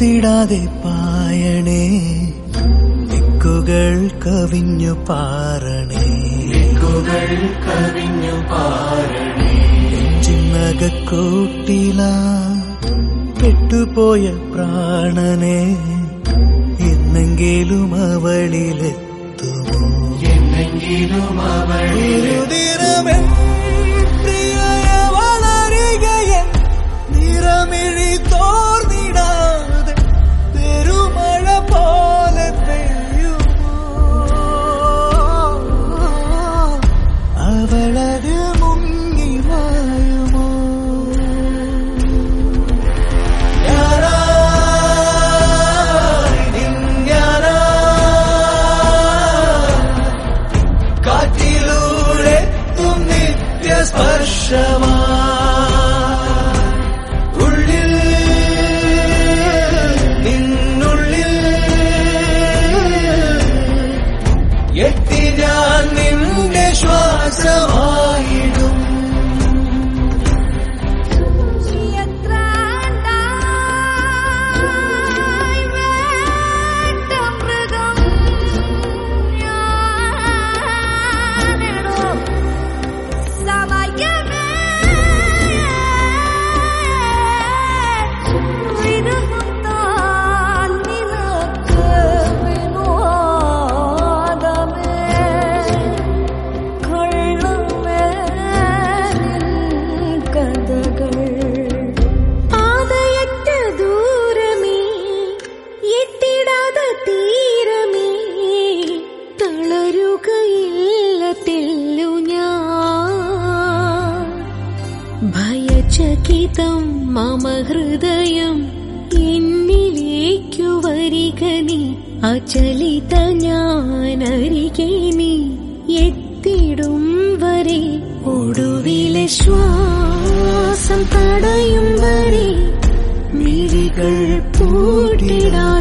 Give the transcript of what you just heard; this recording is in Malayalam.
ഓർത്തിടാതെ പായണേ ദിക്കുകൾ കവിഞ്ഞു പാറണേ ദിക്കുകൾ കവിഞ്ഞു പാറണേ നെഞ്ചിനകക്കൂട്ടില പെട്ടുപോയ പ്രാണനെ എന്നെങ്കിലും അവളിലെത്തുമോ എന്നെങ്കിലും അവളിരുതിരവൻ വളരുകയൻ നിറമിഴി തോർന്നിടാതെ പെരുമഴ പോലെ പെയ്യുമോ അവളത് മുങ്ങി മായുമോ ഞാനായി നിന്യാനായി കാറ്റിലൂടെ തും നിത്യസ്പർശമാ ഉള്ളിൽ നിന്നുള്ളിൽ എത്തി ഞാൻ നിന്റെ ശ്വാസമായിടും എത്രാണ്ടായി വേണ്ട മൃഗം ഞാനെടോ സമയമേ വിരഹം താൻ നിനക്ക് വിനോദമേ കഥകൾ പാതയറ്റ ദൂരമേ എത്തിടാത തീരമേ തളരുകയില്ല തെല്ലു ഞാൻ ഭയചകിതം മമ ഹൃദയം എന്നിലേക്കു വരിക നീ അചലിത ഞാനരികെ നീ എത്തിടും വരെ ഒടുവിലെ ശ്വാസം തടയും വരെ മിഴികൾ പൂട്ടിടാ